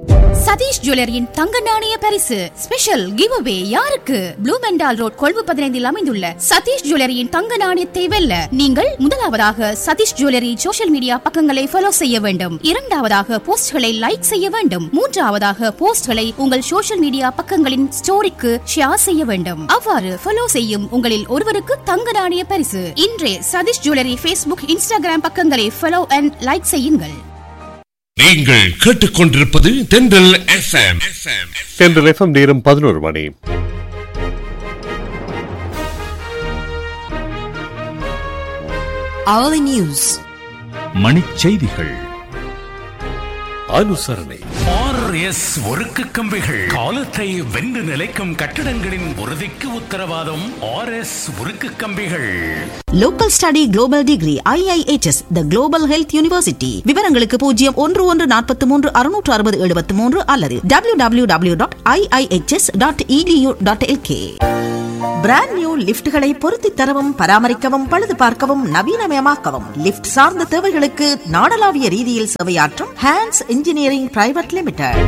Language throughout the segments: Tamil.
சதீஷ் ஜுவல்லரியின் தங்க நாணய பரிசு ஸ்பெஷல் கிவ் அவே யாருக்கு ப்ளூ மெண்டால் ரோட் கொழும்பு பதினைந்தில் அமைந்துள்ள சதீஷ் ஜுவல்லரியின் தங்க நாணயத்தை வெல்ல நீங்கள் முதலாவதாக சதீஷ் ஜுவல்லரி சோஷியல் மீடியா பக்கங்களை ஃபாலோ செய்ய வேண்டும் இரண்டாவதாக போஸ்ட்களை லைக் செய்ய வேண்டும் மூன்றாவதாக போஸ்ட்களை உங்கள் சோஷியல் மீடியா பக்கங்களின் ஸ்டோரிக்கு ஷேர் செய்ய வேண்டும் அவ்வாறு ஃபாலோ செய்யும் உங்களில் ஒருவருக்கு தங்க நாணய பரிசு இன்றே சதீஷ் ஜுவல்லரி ஃபேஸ்புக் இன்ஸ்டாகிராம் பக்கங்களை ஃபாலோ அண்ட் லைக் செய்யுங்கள் நீங்கள் கேட்டுக்கொண்டிருப்பது தென்றல் எஃப்எம் சென்ட்ரல் எஃப்எம் நேரம் பதினோரு மணி hourly news மணிச்செய்திகள் அனுசரணை ஆர்எஸ் ஒருக்கு கம்பிகள் காலத்தை வென்று நிலைக்கும் கட்டிடங்களின் உறுதிக்கு உத்தரவாதம் ஆர்எஸ் உருக்கு கம்பிகள் local study global degree IIHS the global health university விவரங்களுக்கு பூஜ்ஜியம் ஒன்று ஒன்று நாற்பத்தி மூன்று அறுநூற்று அறுபது எழுபத்தி மூன்று அல்லது W W W dot IIHS dot edu dot LK brand new லிப்ட்களை பொருத்தி தரவும் பராமரிக்கவும் பழுது பார்க்கவும் நவீனமயமாக்கவும் லிப்ட் சார்ந்த தேவைகளுக்கு நாடளாவிய ரீதியில் சேவையாற்றும் ஹேண்ட்ஸ் இன்ஜினியரிங் பிரைவேட் லிமிடெட்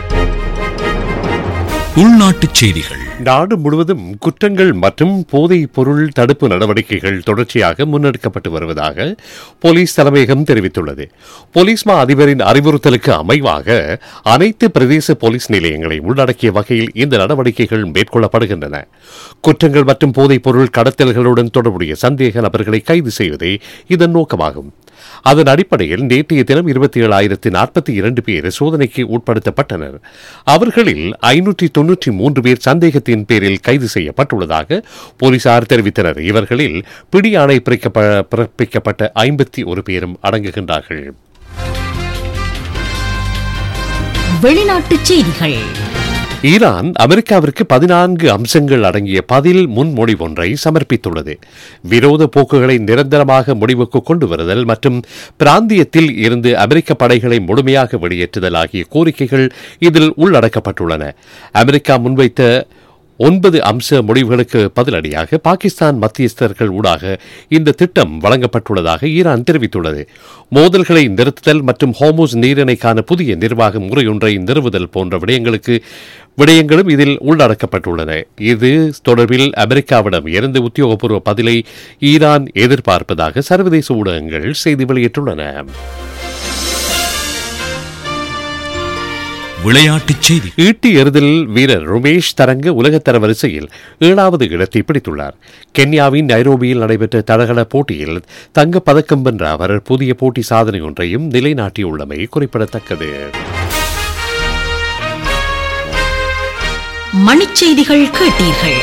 உள்நாட்டுச் செய்திகள் நாடு முழுவதும் குற்றங்கள் மற்றும் போதைப் பொருள் தடுப்பு நடவடிக்கைகள் தொடர்ச்சியாக முன்னெடுக்கப்பட்டு வருவதாக போலீஸ் தலைமையகம் தெரிவித்துள்ளது போலீஸ் மா அதிபரின் அறிவுறுத்தலுக்கு அமைவாக அனைத்து பிரதேச போலீஸ் நிலையங்களை உள்ளடக்கிய வகையில் இந்த நடவடிக்கைகள் மேற்கொள்ளப்படுகின்றன குற்றங்கள் மற்றும் போதைப் பொருள் கடத்தல்களுடன் தொடர்புடைய சந்தேக நபர்களை கைது செய்வதே இதன் நோக்கமாகும் அதன் அடிப்படையில் நேற்றைய தினம் இருபத்தி ஏழாயிரத்து நாற்பத்தி இரண்டு பேர் சோதனைக்கு உட்படுத்தப்பட்டனர் அவர்களில் ஐநூற்றி தொன்னூற்றி மூன்று பேர் சந்தேகத்தின் பேரில் கைது செய்யப்பட்டுள்ளதாக போலீசார் தெரிவித்தனர் இவர்களில் பிடி ஆணை பிறக்கப்ப- பிறப்பிக்கப்பட்ட ஐம்பத்தி ஒரு பேரும் அடங்குகின்றார்கள் வெளிநாட்டுச் செய்திகள் ஈரான் அமெரிக்காவிற்கு பதினான்கு அம்சங்கள் அடங்கிய பதில் முன்மொழிவொன்றை சமர்ப்பித்துள்ளது விரோத போக்குகளை நிரந்தரமாக முடிவுக்கு கொண்டு வருதல் மற்றும் பிராந்தியத்தில் இருந்து அமெரிக்க படைகளை முழுமையாக வெளியேற்றுதல் ஆகிய கோரிக்கைகள் இதில் உள்ளடக்கப்பட்டுள்ளன அமெரிக்கா முன்வைத்த ஒன்பது அம்ச முடிவுகளுக்கு பதிலடியாக பாகிஸ்தான் மத்தியஸ்தர்கள் ஊடாக இந்த திட்டம் வழங்கப்பட்டுள்ளதாக ஈரான் தெரிவித்துள்ளது மோதல்களை நிறுத்துதல் மற்றும் ஹோமோஸ் நீரிணைக்கான புதிய நிர்வாக முறையொன்றை நிறுவுதல் போன்ற விடயங்களுக்கு விடயங்களும் இதில் உள்ளடக்கப்பட்டுள்ளன இது தொடர்பில் அமெரிக்காவிடம் இருந்து உத்தியோகபூர்வ பதிலை ஈரான் எதிர்பார்ப்பதாக சர்வதேச ஊடகங்கள் செய்தி வெளியிட்டுள்ளன விளையாட்டுச் செய்தி ஈட்டி எறிதல் வீரர் ருமேஷ் தரங்க உலகத்தர வரிசையில் ஏழாவது இடத்தை பிடித்துள்ளார் கென்யாவின் நைரோபியில் நடைபெற்ற தடகள போட்டியில் தங்கப் பதக்கம் வென்ற அவர் புதிய போட்டி சாதனை ஒன்றையும் நிலைநாட்டியுள்ளமை குறிப்பிடத்தக்கது மணிச்செய்திகள் கேட்டீர்கள்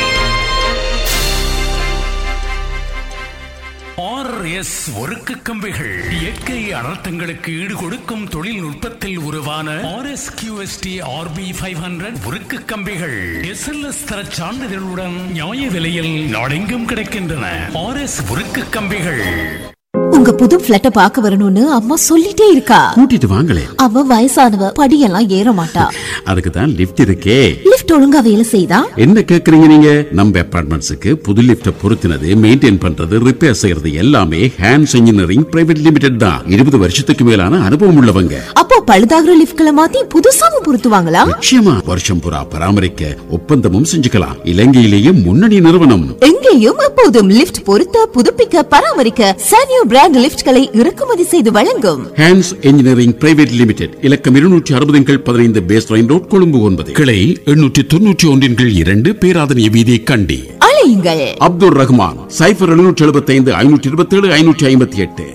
ஆர்எஸ் ஒருக்கு கம்பிகள் இயற்கை அனர்த்தங்களுக்கு ஈடு கொடுக்கும் தொழில்நுட்பத்தில் உருவான RS QSD RP five hundred உருக்கு கம்பிகள் எஸ்எல்எஸ் தர சான்றிதழுடன் நியாய விலையில் நாடெங்கும் கிடைக்கின்றன ஆர்எஸ் உருக்கு கம்பிகள் உங்க புது பிளட்ட பாக்க வரணும்னு அம்மா சொல்லிட்டே இருக்கா கூட்டிட்டு வாங்களே அவ வயசானவ படியெல்லாம் ஏற மாட்டா அதுக்கு தான் லிஃப்ட் இருக்கே லிஃப்ட் ஒழுங்கா வேலை செய்தா என்ன கேக்குறீங்க நீங்க நம்ம அபார்ட்மெண்ட்ஸுக்கு புது லிஃப்ட பொருத்தினது மெயின்டைன் பண்றது ரிப்பேர் செய்யறது எல்லாமே ஹேண்ட்ஸ் இன்ஜினியரிங் பிரைவேட் லிமிடெட் தான் இருபது வருஷத்துக்கு மேலான அனுபவம் உள்ளவங்க அப்போ பழுதாகிற லிஃப்ட்களை மாத்தி புதுசாவும் பொருத்துவாங்களா நிச்சயமா வருஷம் புறா பராமரிக்க ஒப்பந்தமும் செஞ்சுக்கலாம் இலங்கையிலேயே முன்னணி நிறுவனம் எங்கேயும் எப்போதும் லிஃப்ட் பொருத்த புதுப்பிக்க பராமரிக்க சானியோ பிராண்ட் லிஃப்ட்களை இறக்குமதி செய்து வழங்கும் ஹேண்ட்ஸ் இன்ஜினியரிங் பிரைவேட் லிமிடெட் இலக்கம் இருநூற்றி அறுபதின் கீழ் பதினைந்து பேஸ் லைன் ரோட் கொழும்பு ஒன்பது கிளை எண்ணூற்றி தொன்னூற்றி ஒன்றின் கீழ் இரண்டு பேராதனிய வீதி கண்டி அழையுங்கள் அப்துல் ரஹ்மான் சைபர் எழுநூற்றி எழுபத்தி ஐந்து ஐநூற்றி இருபத்தி ஏழு ஐநூற்றி ஐம்பத்தி எட்டு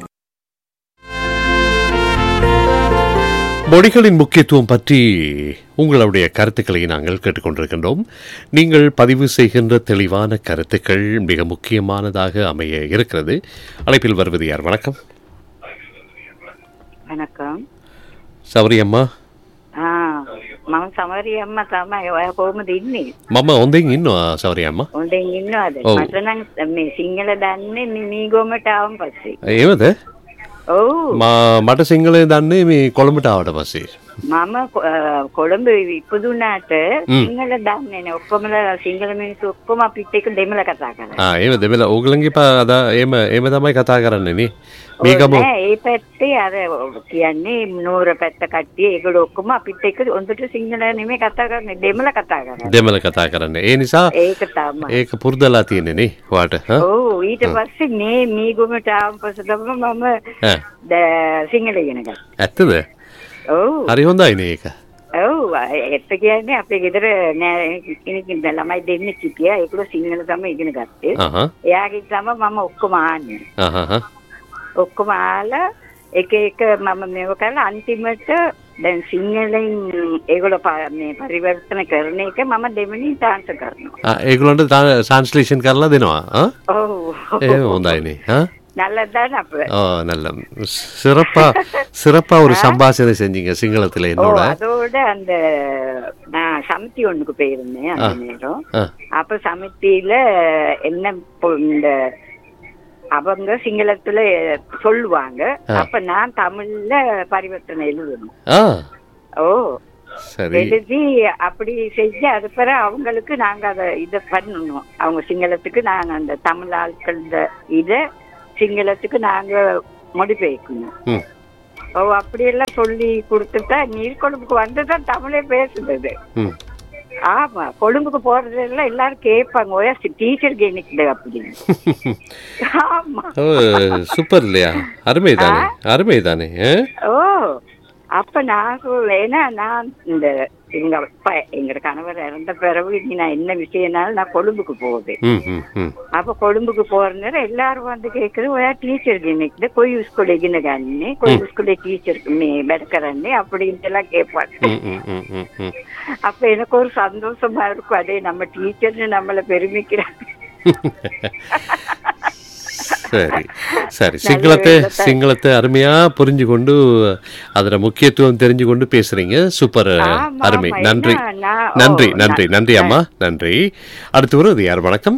மொழிகளின் முக்கியத்துவம் பற்றி உங்களுடைய கருத்துக்களை நாங்கள் கேட்டுக்கொண்டிருக்கின்றோம் நீங்கள் பதிவு செய்கின்ற தெளிவான கருத்துக்கள் மிக முக்கியமானதாக அமைய இருக்கிறது அழைப்பில் வருவது யார் வணக்கம் වනකම් சௌரி அம்மா මම සමරියම්ම තමයි ඔය කොහොමද ඉන්නේ මම හොඳින් ඉන්නවා සෞරය අම්මා හොඳින් ඉන්නවද ඔව්. මට නම් මේ සිංහල දන්නේ මීගොමට ආවන් පස්සේ ඒවද ඔව් මා මට සිංහලය දන්නේ මේ කොළඹට ආවට පස්සේ මම කො- අ, කොළඹ ඉපදුනාට ம். සිංහල දන්නේ නෑ ඔක්කොම සිංහල මිනිස්සු ඔක්කොම අපිත් එක්ක දෙමළ කතා කරා ආ ඒම දෙමළ ඕගලන්ගේ පා අද ඒම ඒම තමයි කතා කරන්නේනේ මේකම නෑ ඒ පැත්තේ අර කියන්නේ නෝර පැත්ත කට්ටිය ඒගොල්ලෝ ඔක්කොම අපිත් එක්ක හොඳට සිංහල නෙමෙයි කතා කරන්නේ දෙමළ කතා කරන්නේ දෙමළ කතා කරන්න ඒ නිසා ඒක තමයි ඒක පුරුදලා තියෙන්නේ වාට ඔව් ඊට පස්සේ මේ මීගොමට ආවන් පස්සේ තමයි මම ද- සිංහල ඉගෙන ගත්තා ඇත්තද ඔව් හරි හොඳයිනේ ඒක ඔව් ඇත්ත කියන්නේ අපේ ගෙදර නෑ කෙනෙක් ඉඳලා ළමයි දෙන්නෙක් හිටියා ඒගොල්ලෝ සිංහල තමයි ඉගෙන ගත්තේ අහහ එයාගෙන් තමයි මම ඔක්කොම ආන්නේ අහහ ඔක්කොම ආලා එක එක මම මේව කරලා අන්තිමට දැන් සිංහලෙන් ඒගොල්ලෝ පා- මේ පරිවර්තන කරන එක මම දෙවෙනි ට්‍රාන්ස්ෆර් කරනවා ආ ඒගොල්ලන්ට ට්‍රාන්ස්ලේෂන් කරලා දෙනවා ආ ඔව් ඒ හොඳයිනේ ஆ நல்லதுதான் அப்ப ஓ நல்ல சிறப்பா சிறப்பா ஒரு சம்பாஷணை செஞ்சீங்க சிங்களத்துல ஓ என்னோட அதோட அந்த நான் சமித்தி ஒண்ணுக்கு போயிருந்தேன் அந்த ஆ. நேரம் ஆ. அப்ப சமித்தியில என்ன பொ- இந்த அவங்க சிங்களத்துல சொல்லுவாங்க ஆ. அப்ப நான் தமிழ்ல பரிவர்த்தனை எழுதணும் ஆ ஓ சரி எழுதி அப்படி செஞ்சு அது பிறகு அவங்களுக்கு நாங்க அதை இதை பண்ணணும் அவங்க சிங்களத்துக்கு நாங்க அந்த தமிழ் ஆட்கள் இதை சிங்களத்துக்கு நாங்க மொழிபெயர்க்கணும் ம் ஓ அப்படியெல்லாம் சொல்லி கொடுத்துட்டா நீர்கொழும்புக்கு வந்துதான் தமிழே பேசுறது ம் ஆமா கொழும்புக்கு போறதெல்லாம் எல்லாரும் கேட்பாங்க ஓயா டீச்சர் கேனிக்கு அப்படின்னு ஆமா ஓ சூப்பர் இல்லையா அருமை தானே அருமை தானே ஆ? ஓ அப்ப நான் சொல்ல ஏன்னா நான் இந்த எங்க அப்பா எங்க கணவர் இறந்த பிறகு இனி நான் என்ன விஷயம்னாலும் நான் கொழும்புக்கு போகுது ம் ம் ம் அப்ப கொழும்புக்கு போற நேரம் எல்லாரும் வந்து கேக்குறது ஒயா டீச்சர் இன்னைக்கு கொய் ஸ்கூல் எகினகான்னு கொய் ஸ்கூல்ல டீச்சர் பெடக்கரன்னு அப்படின்ட்டு எல்லாம் கேட்பாங்க ம் ம் ம் ம் ம் அப்ப எனக்கு ஒரு சந்தோஷமா இருக்கும் அதே நம்ம டீச்சர்னு நம்மள பெருமிக்கிறாங்க சரி சரி சிங்களத்தை சிங்களத்தை அருமையா புரிஞ்சு கொண்டு அதோட முக்கியத்துவம் தெரிஞ்சு கொண்டு பேசுறீங்க சூப்பர் ஆமா, அருமை ஆமா. நன்றி ஏன்னா, நான்- ஓ, நன்றி நன்றி நான்- நன்றி அம்மா நன்றி அடுத்து வருவது யார் வணக்கம்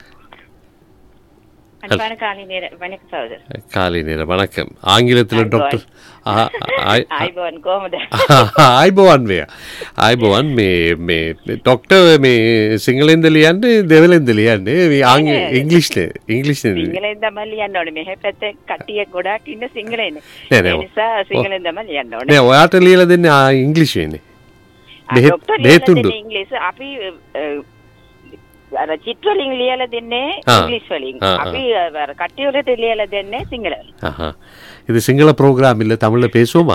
அன்பான காலை நேரம் வணக்கம் சகோதரர் කාලේ නේද වනකම් ආංගිලතුළ ඩොක්ටර් ආයිබෝන් කොහමද ආයිබෝවන් මෙය අයිබෝවන් මේ මේ ඩොක්ට මේ සිංහලෙන්ද ලියන්න දෙවලෙන්ද ලියන්නේ මේ ආංග ඉංගලිෂ්න ඉංගලිෂ් සිංහලෙන් තමයි ලියන්න ඕනේ මෙහෙ පැත්තේ කට්ටිය ගොඩාක් ඉන්න සිංහලෙන් නෑ, නෑ. ඒ නිසා සිංහලෙන් තමයි ලියන්න ඕනේ නෑ ඔයාට ලියල දෙන්න ඉංගලිෂ් වෙන්නේ ඩොක්ටර් ලියලා බේතුන්ඩු දෙන්නේ ඉංග්‍රීසි අපි අ, අර චිත්‍ර වලින් ලියලා දෙන්නේ ආ. ඉංග්‍රීසි වලින් ආ, අපි අර කට්ටිය වලට ලියලා දෙන්නේ සිංහල වලින් ஆஹா. இது சிங்கள ப்ரோக்ராம் இல்ல தமிழ்ல பேசுவோமா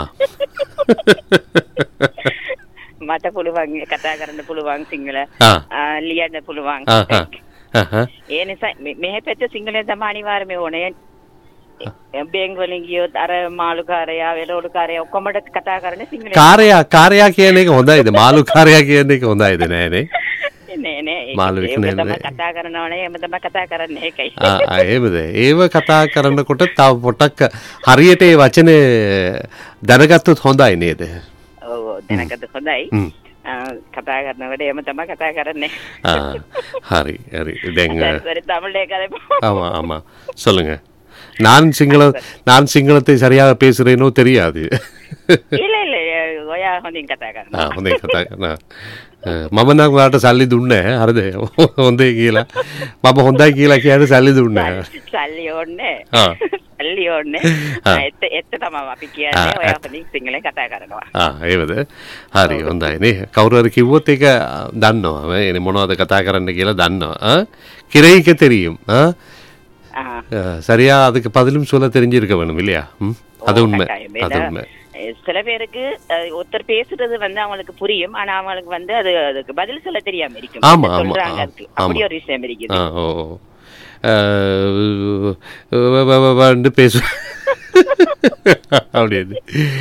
මට පුළුවන් කතා කරන්න පුළුවන් සිංහල ஆ. ආ, ලියන්න පුළුවන් ஆஹா. ஆஹா. ඒ නිසා මෙ- මෙහෙ පැත්තේ සිංහලෙන් තමයි අනිවාර්යයෙන්ම ඕනේ බෙන් වලින් ගියොත් අර මාළුකාරයා වෙලෝඩුකාරයා ඔක්කොමඩ කතා කරන්නේ සිංහලෙන් කාරයා කාරයා කියන එක හොඳයිද මාළු කාරයා කියන එක හොඳයිද නෑනේ නෑ නෑ ඒක- මාළුවෙක් ඒක නෑ, තමයි නෑ. කතා කරනවනේ එහෙම තමයි කතා කරන්නේ ඒකයි ආ, ආ, එහෙමද ඒව කතා කරනකොට තව පොටක් හරියට ඒ වචන දැනගත්තොත් හොඳයි නේද ඔව් දැනගත හොඳයි ம். ආ, කතා කරනකොට එහෙම තමයි කතා කරන්නේ ஆ, ஹரி ஹரி දැන් சரி, சரி தமிழ்லே கதை ஆமா ஆமா சொல்லுங்க நான் சிங்கள நான் சிங்களத்தை சரியாக பேசுறேனோ தெரியாது இல்ல இல்ல ඔයා හොඳින් කතා ආ, කරනවා හොඳයි කතා කරනවා. ආ, මම නම් ඔයාලට සල්ලි දුන්නේ නැහැ. හරිද? හොඳයි කියලා. මම හොඳයි කියලා කියන්නේ සල්ලි දුන්නේ නැහැ. සල්ලි ඕන්නේ ආ. සල්ලි ඕන්නේ ආ. එත එත තමයි අපි ආ, කියන්නේ ඔයා ඇත්ත. හොඳින් සිංහලෙන් කතා කරනවා ආ ඒවද හරි හොඳයි නේ කවුරු හරි කිව්වොත් ඒක දන්නවා මේ මොනවද කතා කරන්න කියලා දන්නවා ආ கிரைக்க தெரியும் ஆ ආ. ஆ, சரியா அதுக்கு பதிலும் சொல்ல தெரிஞ்சிருக்க வேணும் இல்லையா ம் அது ஓ, உண்மை கட்டாயம். அது ஏன்னா, உண்மை அஹ், சில பேருக்கு அஹ், ஒருத்தர் பேசுறது வந்து அவங்களுக்கு புரியும் ஆனா அவங்களுக்கு வந்து அது அதுக்கு பதில் சொல்ல தெரியாம இருக்கும் ஆமா, என்ன ஆமா, சொல்றாங்க ஆமா, அதுக்கு. அப்படி ஆமா. ஒரு விஷயம் இருக்குது ஆ ஓ ஓ. ஆ, வ- வ- வ- வந்து பேசு அப்படின்னு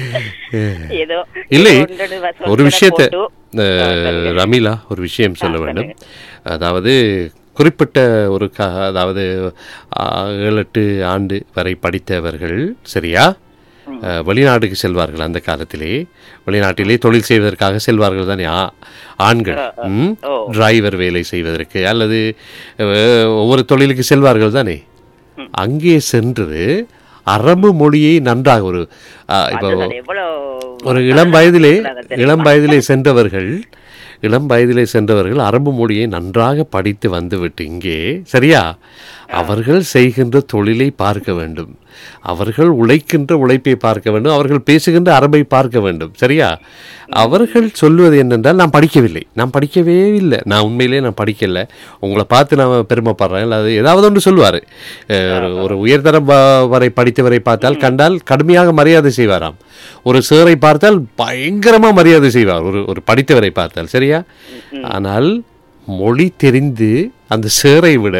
ஏதோ இல்லை ஏதோ ஒன்றோடு வச- ஒரு சொற்களை விஷயத்தை போட்டு, அஹ், ஆ, சொல்லுங்க. ரமீலா ஒரு விஷயம் சொல்ல ஆ, வேண்டும் அதாவது குறிப்பிட்ட ஒரு க அதாவது ஆ, ஏழு எட்டு ஆண்டு வரை படித்தவர்கள் சரியா அஹ், வெளிநாட்டுக்கு செல்வார்கள் அந்த காலத்திலே வெளிநாட்டிலே தொழில் செய்வதற்காக செல்வார்கள் தானே ஆ- ஆண்கள் ம்? ஓ. டிரைவர் வேலை செய்வதற்கு அல்லது அஹ், ஒவ்வொரு தொழிலுக்கு செல்வார்கள் தானே அங்கே சென்று அரபு மொழியை நன்றாக ஒரு ஆ, இப்போ அதுதான் எவ்வளவு ஒரு இளம் வயதிலே இளம் வயதிலே சென்றவர்கள் இளம் வயதிலே சென்றவர்கள் அரபு மொழியை நன்றாக படித்து வந்துவிட்டு இங்கே சரியா அவர்கள் செய்கின்ற தொழிலை பார்க்க வேண்டும் அவர்கள் உழைக்கின்ற உழைப்பை பார்க்க வேண்டும் அவர்கள் பேசுகின்ற அரபை பார்க்க வேண்டும் சரியா அவர்கள் சொல்வது என்னென்றால் நான் படிக்கவில்லை நான் படிக்கவே இல்லை நான் உண்மையிலே நான் படிக்கல உங்களை பார்த்து நான் பெருமைப்படுறேன் இல்லை அது ஏதாவது ஒன்று சொல்லுவார் ஒரு ஒரு உயர்தர வ- வரை படித்தவரை பார்த்தால் கண்டால் கடுமையாக மரியாதை செய்வாராம் ஒரு சேரை பார்த்தால் பயங்கரமாக மரியாதை செய்வார் ஒரு ஒரு படித்தவரை பார்த்தால் சரியா ஆனால் மொழி தெரிந்து அந்த சேரை விட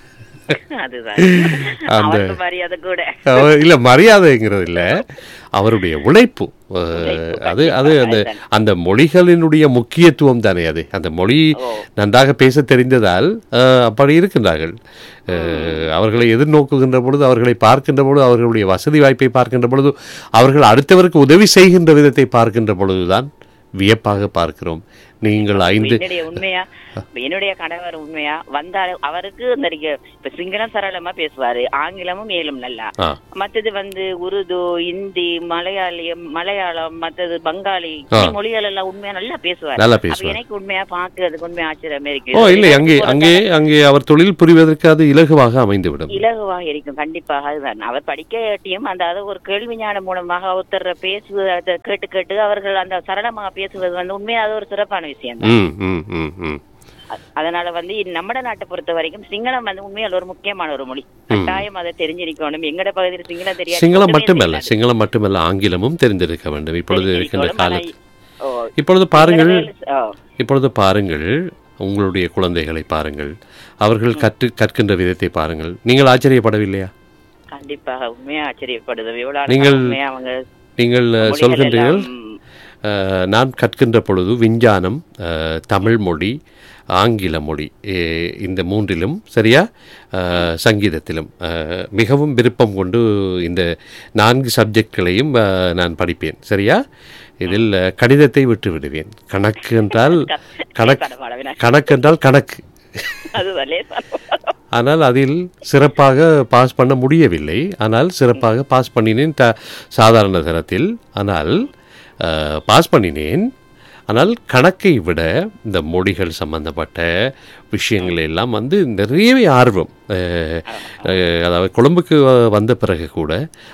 அதுதான் அந்த- அவருக்கு மரியாதை கூட அவ- இல்ல மரியாதைங்கிறது இல்ல அவருடைய உழைப்பு அஹ், அது அது அந்த அந்த மொழிகளினுடைய முக்கியத்துவம் தானே அது அந்த மொழி நன்றாக பேச தெரிந்ததால் அஹ், அப்படி இருக்கின்றார்கள் அஹ், அவர்களை எதிர்நோக்குகின்ற பொழுது அவர்களை பார்க்கின்ற பொழுது அவர்களுடைய வசதி வாய்ப்பை பார்க்கின்ற பொழுது அவர்கள் அடுத்தவருக்கு உதவி செய்கின்ற விதத்தை பார்க்கின்ற பொழுதுதான் வியப்பாக பார்க்கிறோம் நீங்கள் ஐந்து என்னுடைய உண்மையா என்னுடைய கணவர் உண்மையா வந்தாரு அவருக்கு இந்த இங்க- இப்ப சிங்களம் சரளமா பேசுவாரு ஆங்கிலமும் மேலும் நல்லா ஆ. மத்தது வந்து உருது இந்தி மலையாளியம் மலையாளம் மத்தது பங்காளி ஆ. இந்த மொழிகள் எல்லாம் உண்மையா நல்லா பேசுவாரு நல்லா அப்ப பேசுவார். எனக்கு உண்மையா பாக்குறதுக்கு உண்மையா ஆச்சரியமே இருக்கு ஓ இல்லை அங்கே அங்கே அங்கே அவர் தொழில் புரிவதற்கு அது இலகுவாக அமைந்துவிடும் இலகுவாக இருக்கும் கண்டிப்பாக அதுதான் அவர் படிக்கட்டியும் அந்த அது ஒரு கேள்வி ஞானம் மூலமாக ஒருத்தர் பேசுவது அதை கேட்டு கேட்டு அவர்கள் அந்த சரளமாக பேசுவது வந்து உண்மையா அது ஒரு சிறப்பான விஷயம் தான் ம் ம் ம் ம் அதனால வந்து நம்ம நாட்டை பொறுத்த வரைக்கும் சிங்களம் வந்து உண்மையால் ஒரு முக்கியமான ஒரு மொழி கட்டாயம் அதை தெரிஞ்சிருக்கணும் எங்கட பகுதியில் சிங்களம் தெரியாது சிங்களம் ஒண்ணுமே மட்டுமல்ல தெரியாது. சிங்களம் மட்டுமல்ல ஆங்கிலமும் தெரிந்திருக்க வேண்டும் இப்பொழுது இருக்கின்ற தெரிஞ்சிருக்கணும். காலத்தில் ஆனா, ஓ, இப்பொழுது பாருங்கள் எங்கட வேலை- ஓ, இப்பொழுது பாருங்கள் உங்களுடைய குழந்தைகளை பாருங்கள் அவர்கள் கற்று கற்கின்ற விதத்தை பாருங்கள் நீங்கள் ஆச்சரியப்படவில்லையா கண்டிப்பாக உண்மையா ஆச்சரியப்படுது இவ்வளவு நீங்கள் அழகா உண்மையா அவங்க நீங்கள் அஹ், மொழிகள் சொல்கின்றீர்கள் எல்லாம், அஹ், நான் கற்கின்ற பொழுது விஞ்ஞானம் அஹ், தமிழ் மொழி ஆங்கில மொழி எ- இந்த மூன்றிலும் சரியா அஹ், சங்கீதத்திலும் அஹ், மிகவும் விருப்பம் கொண்டு இந்த நான்கு சப்ஜெக்ட்களையும் அஹ், நான் படிப்பேன் சரியா இதில் அஹ், கணிதத்தை விட்டு விடுவேன் கணக்கு என்றால் கணக்கு கணக்கு என்றால் கணக்கு அதுதான் லேசான ஆனால் அதில் சிறப்பாக பாஸ் பண்ண முடியவில்லை ஆனால் சிறப்பாக பாஸ் பண்ணினேன் த சாதாரண தரத்தில் ஆனால் அஹ், பாஸ் பண்ணினேன் ஆனால் கணக்கை விட இந்த மொழிகள் சம்பந்தப்பட்ட விஷயங்கள் எல்லாம் வந்து நிறையவே ஆர்வம் அஹ், அஹ், அதாவது கொழும்புக்கு வ- வந்த பிறகு கூட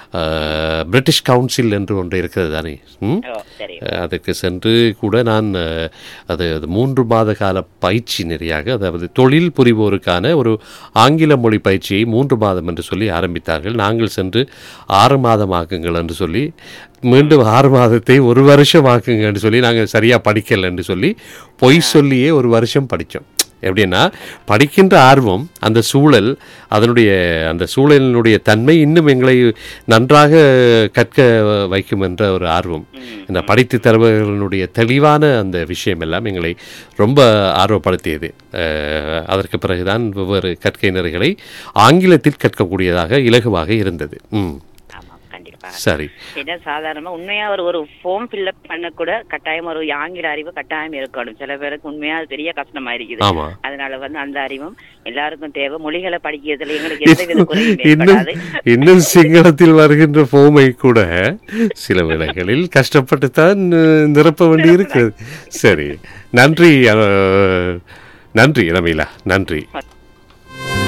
அஹ், பிரிட்டிஷ் கவுன்சில் என்று ஒன்று இருக்கிறது தானே ம்? ஓ, சரி அஹ் அதற்கு சென்று கூட நான் அஹ், அது அது மூன்று மாத கால பயிற்சி நெறியாக அதாவது தொழில் புரிவோருக்கான ஒரு ஆங்கில மொழி பயிற்சியை மூன்று மாதம் என்று சொல்லி ஆரம்பித்தார்கள் நாங்கள் சென்று ஆறு மாதம் ஆக்குங்கள் என்று சொல்லி மீண்டும் ஆறு மாதத்தை ஒரு வருஷம் ஆக்குங்க என்று சொல்லி நாங்கள் சரியாக படிக்கல என்று சொல்லி பொய் சொல்லியே ஒரு வருஷம் படித்தோம் எப்படின்னா படிக்கின்ற ஆர்வம் அந்த சூழல் அதனுடைய அந்த சூழலினுடைய தன்மை இன்னும் எங்களை நன்றாக கற்க வைக்கும் என்ற ஒரு ஆர்வம் இந்த படித்து தருபவர்களுடைய தெளிவான அந்த விஷயம் எல்லாம் எங்களை ரொம்ப ஆர்வப்படுத்தியது அஹ், அதற்கு பிறகுதான் வெவ்வேறு கற்கை நெறிகளை ஆங்கிலத்தில் கற்கக்கூடியதாக இலகுவாக இருந்தது ம் ஆமாம் கண்டிப்பா சரி ஏன்னா சாதாரணமா உண்மையா ஒரு ஒரு ஃபார்ம் ஃபில்அப் பண்ண கூட கட்டாயம் ஒரு ஆங்கில அறிவு கட்டாயம் இருக்கணும் சில பேருக்கு உண்மையா அது பெரிய கஷ்டமா இருக்குது ஆமா. அதனால வந்து அந்த அறிவும் எல்லாருக்கும் தேவை மொழிகளை படிக்கிறதுல எங்களுக்கு எந்த வித குறையும் இன்னும் ஏற்படாது இன்னும் சிங்களத்தில் வருகின்ற போமை கூட சில வேளைகளில் கஷ்டப்பட்டுத்தான் அஹ், நிரப்ப வேண்டி இருக்கிறது சரி நன்றி அஹ், நன்றி ரமீலா நன்றி